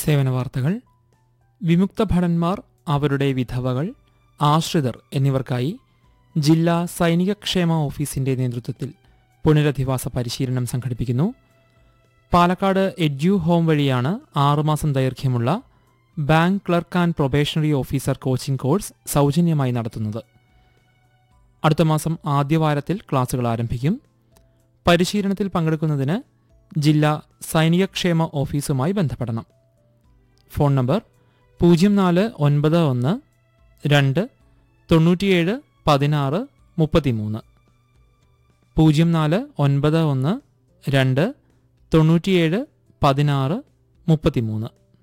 സേവന വാർത്തകൾ വിമുക്ത ഭടന്മാർ അവരുടെ വിധവകൾ ആശ്രിതർ എന്നിവർക്കായി ജില്ലാ സൈനിക ക്ഷേമ ഓഫീസിന്റെ നേതൃത്വത്തിൽ പുനരധിവാസ പരിശീലനം സംഘടിപ്പിക്കുന്നു പാലക്കാട് എഡ്യു ഹോം വഴിയാണ് ആറുമാസം ദൈർഘ്യമുള്ള bank clerk and probationary officer coaching course സൗജന്യമായി നടത്തുന്നത് അടുത്ത മാസം ആദ്യവാരത്തിൽ ക്ലാസുകൾ ആരംഭിക്കും പരിശീലനത്തിൽ പങ്കെടുക്കുന്നതിന് ജില്ലാ സൈനിക ക്ഷേമ ഓഫീസുമായി ബന്ധപ്പെടണം ഫോൺ നമ്പർ പൂജ്യം നാല് ഒൻപത് ഒന്ന് രണ്ട് തൊണ്ണൂറ്റിയേഴ് പതിനാറ് മുപ്പത്തിമൂന്ന് പൂജ്യം നാല് ഒൻപത് ഒന്ന് രണ്ട് തൊണ്ണൂറ്റിയേഴ് പതിനാറ് മുപ്പത്തിമൂന്ന്